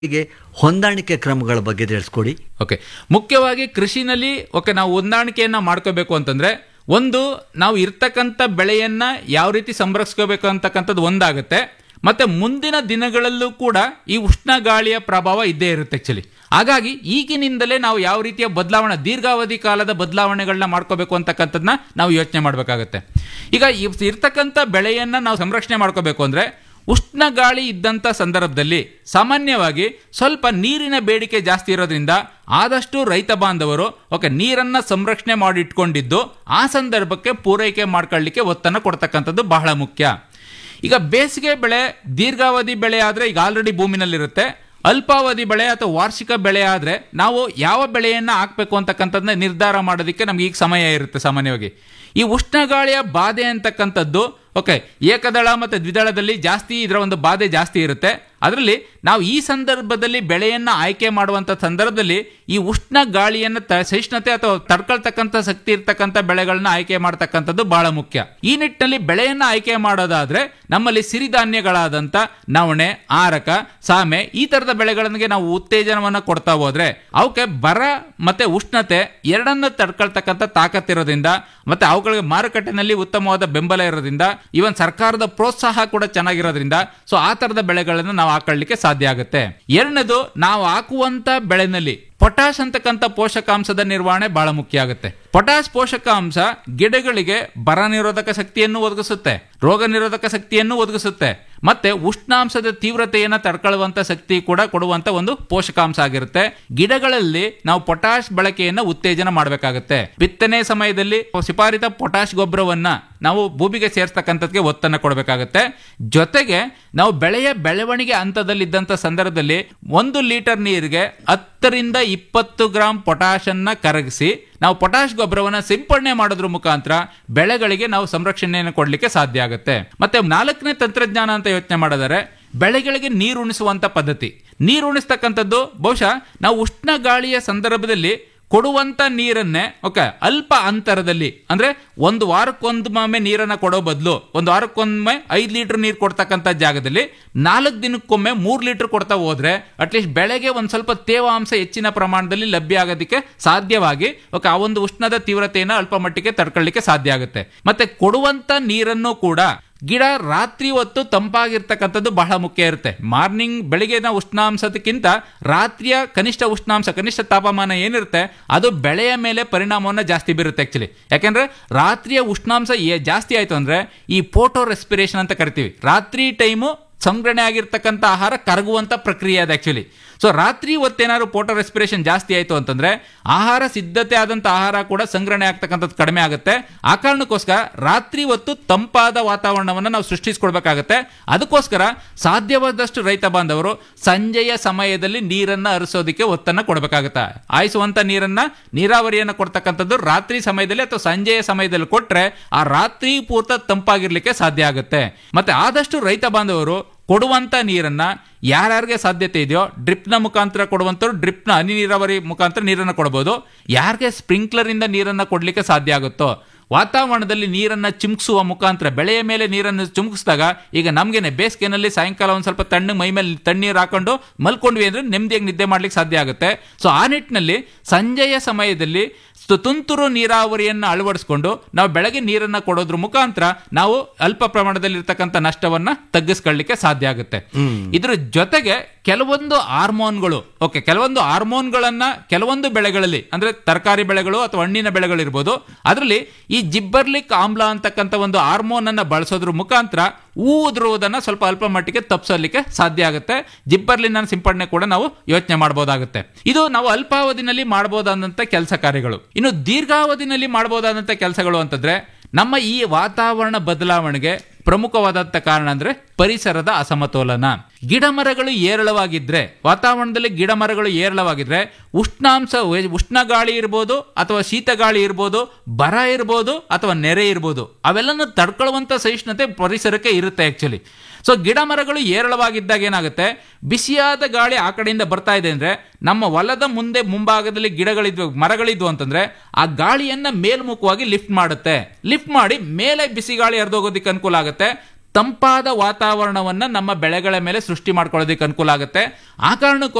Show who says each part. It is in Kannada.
Speaker 1: ಹೀಗೆ ಹೊಂದಾಣಿಕೆ ಕ್ರಮಗಳ ಬಗ್ಗೆ ತಿಳಿಸ್ಕೊಡಿ
Speaker 2: ಓಕೆ ಮುಖ್ಯವಾಗಿ ಕೃಷಿನಲ್ಲಿ ಓಕೆ ನಾವು ಹೊಂದಾಣಿಕೆಯನ್ನ ಮಾಡ್ಕೋಬೇಕು ಅಂತಂದ್ರೆ ಒಂದು ನಾವು ಇರ್ತಕ್ಕಂಥ ಬೆಳೆಯನ್ನ ಯಾವ ರೀತಿ ಸಂರಕ್ಷಿಸ್ಕೋಬೇಕು ಅಂತಕ್ಕಂಥದ್ದು ಒಂದಾಗುತ್ತೆ ಮತ್ತೆ ಮುಂದಿನ ದಿನಗಳಲ್ಲೂ ಕೂಡ ಈ ಉಷ್ಣ ಗಾಳಿಯ ಪ್ರಭಾವ ಇದ್ದೇ ಇರುತ್ತೆ ಆಕ್ಚುಲಿ ಹಾಗಾಗಿ ಈಗಿನಿಂದಲೇ ನಾವು ಯಾವ ರೀತಿಯ ಬದಲಾವಣೆ ದೀರ್ಘಾವಧಿ ಕಾಲದ ಬದಲಾವಣೆಗಳನ್ನ ಮಾಡ್ಕೋಬೇಕು ಅಂತಕ್ಕಂಥದ್ದನ್ನ ನಾವು ಯೋಚನೆ ಮಾಡಬೇಕಾಗತ್ತೆ ಈಗ ಇವ್- ಇರ್ತಕ್ಕಂಥ ಬೆಳೆಯನ್ನ ನಾವು ಸಂರಕ್ಷಣೆ ಮಾಡ್ಕೋಬೇಕು ಅಂದ್ರೆ ಉಷ್ಣ ಗಾಳಿ ಇದ್ದಂಥ ಸಂದರ್ಭದಲ್ಲಿ ಸಾಮಾನ್ಯವಾಗಿ ಸ್ವಲ್ಪ ನೀರಿನ ಬೇಡಿಕೆ ಜಾಸ್ತಿ ಇರೋದ್ರಿಂದ ಆದಷ್ಟು ರೈತ ಬಾಂಧವರು ಓಕೆ ನೀರನ್ನ ಸಂರಕ್ಷಣೆ ಮಾಡಿ ಇಟ್ಕೊಂಡಿದ್ದು ಆ ಸಂದರ್ಭಕ್ಕೆ ಪೂರೈಕೆ ಮಾಡ್ಕೊಳ್ಳಿಕ್ಕೆ ಒತ್ತನ್ನು ಕೊಡ್ತಕ್ಕಂಥದ್ದು ಬಹಳ ಮುಖ್ಯ ಈಗ ಬೇಸಿಗೆ ಬೆಳೆ ದೀರ್ಘಾವಧಿ ಬೆಳೆ ಆದರೆ ಈಗ ಆಲ್ರೆಡಿ ಭೂಮಿನಲ್ಲಿರುತ್ತೆ ಅಲ್ಪಾವಧಿ ಬೆಳೆ ಅಥವಾ ವಾರ್ಷಿಕ ಬೆಳೆ ಆದರೆ ನಾವು ಯಾವ ಬೆಳೆಯನ್ನ ಹಾಕ್ಬೇಕು ಅಂತಕ್ಕಂಥದ್ದನ್ನ ನಿರ್ಧಾರ ಮಾಡೋದಕ್ಕೆ ನಮ್ಗೆ ಈಗ ಸಮಯ ಇರುತ್ತೆ ಸಾಮಾನ್ಯವಾಗಿ ಈ ಉಷ್ಣಗಾಳಿಯ ಬಾಧೆ ಅಂತಕ್ಕಂಥದ್ದು ಓಕೆ ಏಕದಳ ಮತ್ತು ದ್ವಿದಳದಲ್ಲಿ ಜಾಸ್ತಿ ಇದರ ಒಂದು ಬಾಧೆ ಜಾಸ್ತಿ ಇರುತ್ತೆ ಅದರಲ್ಲಿ ನಾವು ಈ ಸಂದರ್ಭದಲ್ಲಿ ಬೆಳೆಯನ್ನ ಆಯ್ಕೆ ಮಾಡುವಂಥ ಸಂದರ್ಭದಲ್ಲಿ ಈ ಉಷ್ಣ ಗಾಳಿಯನ್ನ ತ ಸಹಿಷ್ಣುತೆ ಅಥವಾ ತಡ್ಕೊಳ್ತಕ್ಕಂಥ ಶಕ್ತಿ ಇರ್ತಕ್ಕಂಥ ಬೆಳೆಗಳನ್ನ ಆಯ್ಕೆ ಮಾಡ್ತಕ್ಕಂಥದ್ದು ಬಹಳ ಮುಖ್ಯ ಈ ನಿಟ್ಟಿನಲ್ಲಿ ಬೆಳೆಯನ್ನ ಆಯ್ಕೆ ಮಾಡೋದಾದ್ರೆ ನಮ್ಮಲ್ಲಿ ಸಿರಿಧಾನ್ಯಗಳಾದಂಥ ನವಣೆ ಆರಕ ಸಾಮೆ ಈ ತರದ ಬೆಳೆಗಳಿಗೆ ನಾವು ಉತ್ತೇಜನವನ್ನ ಕೊಡ್ತಾ ಹೋದ್ರೆ ಅವಕ್ಕೆ ಬರ ಮತ್ತೆ ಉಷ್ಣತೆ ಎರಡನ್ನ ತಡ್ಕೊಳ್ತಕ್ಕಂಥ ತಾಕತ್ತಿರೋದ್ರಿಂದ ಮತ್ತೆ ಅವುಗಳಿಗೆ ಮಾರುಕಟ್ಟೆನಲ್ಲಿ ಉತ್ತಮವಾದ ಬೆಂಬಲ ಇರೋದ್ರಿಂದ ಇವನ್ ಸರ್ಕಾರದ ಪ್ರೋತ್ಸಾಹ ಕೂಡ ಚೆನ್ನಾಗಿರೋದ್ರಿಂದ ಸೊ ಆ ತರದ ಬೆಳೆಗಳನ್ನು ನಾವು ಹಾಕೊಳ್ಳಿಕ್ಕೆ ಸಾಧ್ಯ ಆಗುತ್ತೆ ಎರಡನೇದು ನಾವು ಹಾಕುವಂತ ಬೆಳೆನಲ್ಲಿ ಪೊಟ್ಯಾಶ್ ಅಂತಕ್ಕಂಥ ಪೋಷಕಾಂಶದ ನಿರ್ವಹಣೆ ಬಹಳ ಮುಖ್ಯ ಆಗುತ್ತೆ ಪೊಟ್ಯಾಶ್ ಪೋಷಕಾಂಶ ಗಿಡಗಳಿಗೆ ಬರ ನಿರೋಧಕ ಶಕ್ತಿಯನ್ನು ಒದಗಿಸುತ್ತೆ ರೋಗ ನಿರೋಧಕ ಶಕ್ತಿಯನ್ನು ಒದಗಿಸುತ್ತೆ ಮತ್ತೆ ಉಷ್ಣಾಂಶದ ತೀವ್ರತೆಯನ್ನು ತಡ್ಕೊಳ್ಳುವಂತ ಶಕ್ತಿ ಕೂಡ ಕೊಡುವಂತ ಒಂದು ಪೋಷಕಾಂಶ ಆಗಿರುತ್ತೆ ಗಿಡಗಳಲ್ಲಿ ನಾವು ಪೊಟ್ಯಾಶ್ ಬಳಕೆಯನ್ನು ಉತ್ತೇಜನ ಮಾಡಬೇಕಾಗುತ್ತೆ ಬಿತ್ತನೆ ಸಮಯದಲ್ಲಿ ಸಿಪಾರಿತ ಪೊಟ್ಯಾಶ್ ಗೊಬ್ಬರವನ್ನ ನಾವು ಭೂಮಿಗೆ ಸೇರಿಸ್ತಕ್ಕಂಥದ್ಗೆ ಒತ್ತನ್ನು ಕೊಡಬೇಕಾಗುತ್ತೆ ಜೊತೆಗೆ ನಾವು ಬೆಳೆಯ ಬೆಳವಣಿಗೆ ಹಂತದಲ್ಲಿದ್ದಂಥ ಸಂದರ್ಭದಲ್ಲಿ ಒಂದು ಲೀಟರ್ ನೀರಿಗೆ ಹತ್ತರಿಂದ ಇಪ್ಪತ್ತು ಗ್ರಾಂ ಪೊಟ್ಯಾಶ್ ಅನ್ನ ಕರಗಿಸಿ ನಾವು ಪೊಟ್ಯಾಶ್ ಗೊಬ್ಬರವನ್ನ ಸಿಂಪಡಣೆ ಮಾಡೋದ್ರ ಮುಖಾಂತರ ಬೆಳೆಗಳಿಗೆ ನಾವು ಸಂರಕ್ಷಣೆಯನ್ನು ಕೊಡಲಿಕ್ಕೆ ಸಾಧ್ಯ ಆಗುತ್ತೆ ಮತ್ತೆ ನಾಲ್ಕನೇ ತಂತ್ರಜ್ಞಾನ ಅಂತ ಯೋಚನೆ ಮಾಡಿದರೆ ಬೆಳೆಗಳಿಗೆ ನೀರು ಉಣಿಸುವಂತ ಪದ್ಧತಿ ನೀರು ಉಣಿಸ್ತಕ್ಕಂಥದ್ದು ಬಹುಶಃ ನಾವು ಉಷ್ಣ ಗಾಳಿಯ ಸಂದರ್ಭದಲ್ಲಿ ಕೊಡುವಂತ ನೀರನ್ನೇ ಓಕೆ ಅಲ್ಪ ಅಂತರದಲ್ಲಿ ಅಂದ್ರೆ ಒಂದು ವಾರಕ್ಕೊಂದೊಮ್ಮೆ ನೀರನ್ನ ಕೊಡೋ ಬದಲು ಒಂದು ವಾರಕ್ಕೊಮ್ಮೆ ಐದು ಲೀಟರ್ ನೀರು ಕೊಡ್ತಕ್ಕಂಥ ಜಾಗದಲ್ಲಿ ನಾಲ್ಕು ದಿನಕ್ಕೊಮ್ಮೆ ಮೂರು ಲೀಟರ್ ಕೊಡ್ತಾ ಹೋದ್ರೆ ಅಟ್ಲೀಸ್ಟ್ ಬೆಳೆಗೆ ಒಂದು ಸ್ವಲ್ಪ ತೇವಾಂಶ ಹೆಚ್ಚಿನ ಪ್ರಮಾಣದಲ್ಲಿ ಲಭ್ಯ ಆಗೋದಕ್ಕೆ ಸಾಧ್ಯವಾಗಿ ಓಕೆ ಆ ಒಂದು ಉಷ್ಣದ ತೀವ್ರತೆಯನ್ನು ಅಲ್ಪ ಮಟ್ಟಿಗೆ ತಡ್ಕೊಳ್ಳಿಕ್ಕೆ ಸಾಧ್ಯ ಆಗುತ್ತೆ ಮತ್ತೆ ಕೊಡುವಂತ ನೀರನ್ನು ಕೂಡ ಗಿಡ ರಾತ್ರಿ ಹೊತ್ತು ತಂಪಾಗಿರ್ತಕ್ಕಂಥದ್ದು ಬಹಳ ಮುಖ್ಯ ಇರುತ್ತೆ ಮಾರ್ನಿಂಗ್ ಬೆಳಿಗ್ಗೆನ ಉಷ್ಣಾಂಶದಕ್ಕಿಂತ ರಾತ್ರಿಯ ಕನಿಷ್ಠ ಉಷ್ಣಾಂಶ ಕನಿಷ್ಠ ತಾಪಮಾನ ಏನಿರುತ್ತೆ ಅದು ಬೆಳೆಯ ಮೇಲೆ ಪರಿಣಾಮವನ್ನು ಜಾಸ್ತಿ ಬೀರುತ್ತೆ ಆಕ್ಚುಲಿ ಯಾಕೆಂದ್ರೆ ರಾತ್ರಿಯ ಉಷ್ಣಾಂಶ ಏ- ಜಾಸ್ತಿ ಆಯ್ತು ಅಂದ್ರೆ ಈ ಫೋಟೋ ರೆಸ್ಪಿರೇಷನ್ ಅಂತ ಕರಿತೀವಿ ರಾತ್ರಿ ಟೈಮು ಸಂಗ್ರಹಣೆ ಆಗಿರ್ತಕ್ಕಂಥ ಆಹಾರ ಕರಗುವಂತ ಪ್ರಕ್ರಿಯೆ ಅದು ಆಕ್ಚುಲಿ ಸೊ ರಾತ್ರಿ ಹೊತ್ತೇನಾದ್ರು ಫೋಟೋ ರೆಸ್ಪಿರೇಷನ್ ಜಾಸ್ತಿ ಆಯಿತು ಅಂತಂದ್ರೆ ಆಹಾರ ಸಿದ್ಧತೆ ಆದಂಥ ಆಹಾರ ಕೂಡ ಸಂಗ್ರಹಣೆ ಆಗ್ತಕ್ಕಂಥದ್ದು ಕಡಿಮೆ ಆಗುತ್ತೆ ಆ ಕಾರಣಕ್ಕೋಸ್ಕರ ರಾತ್ರಿ ಹೊತ್ತು ತಂಪಾದ ವಾತಾವರಣವನ್ನು ನಾವು ಸೃಷ್ಟಿಸ್ಕೊಡ್ಬೇಕಾಗತ್ತೆ ಅದಕ್ಕೋಸ್ಕರ ಸಾಧ್ಯವಾದಷ್ಟು ರೈತ ಬಾಂಧವರು ಸಂಜೆಯ ಸಮಯದಲ್ಲಿ ನೀರನ್ನ ಹರಿಸೋದಕ್ಕೆ ಒತ್ತನ್ನು ಕೊಡಬೇಕಾಗತ್ತೆ ಆಯಿಸುವಂತ ನೀರನ್ನ ನೀರಾವರಿಯನ್ನು ಕೊಡ್ತಕ್ಕಂಥದ್ದು ರಾತ್ರಿ ಸಮಯದಲ್ಲಿ ಅಥವಾ ಸಂಜೆಯ ಸಮಯದಲ್ಲಿ ಕೊಟ್ರೆ ಆ ರಾತ್ರಿ ಪೂರ್ತ ತಂಪಾಗಿರ್ಲಿಕ್ಕೆ ಸಾಧ್ಯ ಆಗುತ್ತೆ ಮತ್ತೆ ಆದಷ್ಟು ರೈತ ಬಾಂಧವರು ಕೊಡುವಂತ ನೀರನ್ನ ಯಾರ್ಯಾರಿಗೆ ಸಾಧ್ಯತೆ ಇದೆಯೋ ಡ್ರಿಪ್ನ ಮುಖಾಂತರ ಕೊಡುವಂಥವ್ರು ಡ್ರಿಪ್ನ ಹನಿ ನೀರಾವರಿ ಮುಖಾಂತರ ನೀರನ್ನು ಕೊಡಬಹುದು ಯಾರಿಗೆ ಸ್ಪ್ರಿಂಕ್ಲರ್ ಇಂದ ನೀರನ್ನ ಕೊಡ್ಲಿಕ್ಕೆ ಸಾಧ್ಯ ಆಗುತ್ತೋ ವಾತಾವರಣದಲ್ಲಿ ನೀರನ್ನ ಚಿಮ್ಕಿಸುವ ಮುಖಾಂತರ ಬೆಳೆಯ ಮೇಲೆ ನೀರನ್ನು ಚಿಮ್ಕಿಸಿದಾಗ ಈಗ ನಮ್ಗೇನೆ ಬೇಸಿಗೆನಲ್ಲಿ ಸಾಯಂಕಾಲ ಒಂದ್ ಸ್ವಲ್ಪ ತಣ್ಣಗೆ ಮೈ ಮೇಲೆ ತಣ್ಣೀರು ಹಾಕೊಂಡು ಮಲ್ಕೊಂಡ್ವಿ ಅಂದ್ರೆ ನೆಮ್ಮದಿಯಾಗಿ ನಿದ್ದೆ ಮಾಡ್ಲಿಕ್ಕೆ ಸಾಧ್ಯ ಆಗುತ್ತೆ ಸೊ ಆ ನಿಟ್ಟಿನಲ್ಲಿ ಸಂಜೆಯ ಸಮಯದಲ್ಲಿ ತು- ತುಂತುರು ನೀರಾವರಿಯನ್ನು ಅಳವಡಿಸಿಕೊಂಡು ನಾವು ಬೆಳಗ್ಗೆ ನೀರನ್ನ ಕೊಡೋದ್ರ ಮುಖಾಂತರ ನಾವು ಅಲ್ಪ ಪ್ರಮಾಣದಲ್ಲಿ ಇರ್ತಕ್ಕಂಥ ನಷ್ಟವನ್ನ ತಗ್ಗಿಸ್ಕೊಳ್ಳಿಕ್ಕೆ ಸಾಧ್ಯ ಆಗುತ್ತೆ ಇದ್ರ ಜೊತೆಗೆ ಕೆಲವೊಂದು ಹಾರ್ಮೋನ್ಗಳು ಓಕೆ ಕೆಲವೊಂದು ಹಾರ್ಮೋನ್ಗಳನ್ನ ಕೆಲವೊಂದು ಬೆಳೆಗಳಲ್ಲಿ ಅಂದ್ರೆ ತರಕಾರಿ ಬೆಳೆಗಳು ಅಥವಾ ಹಣ್ಣಿನ ಬೆಳೆಗಳು ಇರ್ಬೋದು ಅದರಲ್ಲಿ ಈ ಜಿಬ್ಬರ್ಲಿಕ್ ಆಮ್ಲ ಅಂತಕ್ಕಂಥ ಒಂದು ಹಾರ್ಮೋನ್ ಅನ್ನ ಬಳಸೋದ್ರ ಮುಖಾಂತರ ಹೂ ಉದುರುವುದನ್ನ ಸ್ವಲ್ಪ ಅಲ್ಪ ಮಟ್ಟಿಗೆ ತಪ್ಪಿಸಲಿಕ್ಕೆ ಸಾಧ್ಯ ಆಗುತ್ತೆ ಜಿಬ್ಬರ್ಲಿನ ಸಿಂಪಡಣೆ ಕೂಡ ನಾವು ಯೋಚನೆ ಮಾಡಬಹುದಾಗುತ್ತೆ ಇದು ನಾವು ಅಲ್ಪಾವಧಿನಲ್ಲಿ ಮಾಡಬಹುದಾದಂತ ಕೆಲಸ ಕಾರ್ಯಗಳು ಇನ್ನು ದೀರ್ಘಾವಧಿನಲ್ಲಿ ಮಾಡಬಹುದಾದಂತ ಕೆಲಸಗಳು ಅಂತಂದ್ರೆ ನಮ್ಮ ಈ ವಾತಾವರಣ ಬದಲಾವಣೆಗೆ ಪ್ರಮುಖವಾದಂತ ಕಾರಣ ಅಂದ್ರೆ ಪರಿಸರದ ಅಸಮತೋಲನ ಗಿಡ ಮರಗಳು ಏರಳವಾಗಿದ್ರೆ ವಾತಾವರಣದಲ್ಲಿ ಗಿಡ ಮರಗಳು ಏರಳವಾಗಿದ್ರೆ ಉಷ್ಣಾಂಶ ಉಷ್ಣ ಗಾಳಿ ಇರ್ಬೋದು ಅಥವಾ ಶೀತ ಗಾಳಿ ಇರ್ಬೋದು ಬರ ಇರ್ಬೋದು ಅಥವಾ ನೆರೆ ಇರ್ಬೋದು ಅವೆಲ್ಲನೂ ತಡ್ಕೊಳ್ಳುವಂತ ಸಹಿಷ್ಣುತೆ ಪರಿಸರಕ್ಕೆ ಇರುತ್ತೆ ಆಕ್ಚುಲಿ ಸೊ ಗಿಡ ಮರಗಳು ಏರಳವಾಗಿದ್ದಾಗ ಏನಾಗುತ್ತೆ ಬಿಸಿಯಾದ ಗಾಳಿ ಆ ಕಡೆಯಿಂದ ಬರ್ತಾ ಇದೆ ಅಂದ್ರೆ ನಮ್ಮ ಹೊಲದ ಮುಂದೆ ಮುಂಭಾಗದಲ್ಲಿ ಗಿಡಗಳಿದ್ವು ಮರಗಳಿದ್ವು ಅಂತಂದ್ರೆ ಆ ಗಾಳಿಯನ್ನ ಮೇಲ್ಮುಖವಾಗಿ ಲಿಫ್ಟ್ ಮಾಡುತ್ತೆ ಲಿಫ್ಟ್ ಮಾಡಿ ಮೇಲೆ ಬಿಸಿ ಗಾಳಿ ಹರಿದೋಗೋದಕ್ಕೆ ಅನುಕೂಲ ಆಗುತ್ತೆ ತಂಪಾದ ವಾತಾವರಣವನ್ನ ನಮ್ಮ ಬೆಳೆಗಳ ಮೇಲೆ ಸೃಷ್ಟಿ ಮಾಡ್ಕೊಳ್ಳೋದಕ್ಕೆ ಅನುಕೂಲ ಆಗುತ್ತೆ ಆ ಕಾರಣಕ್ಕೋಸ್ಕರ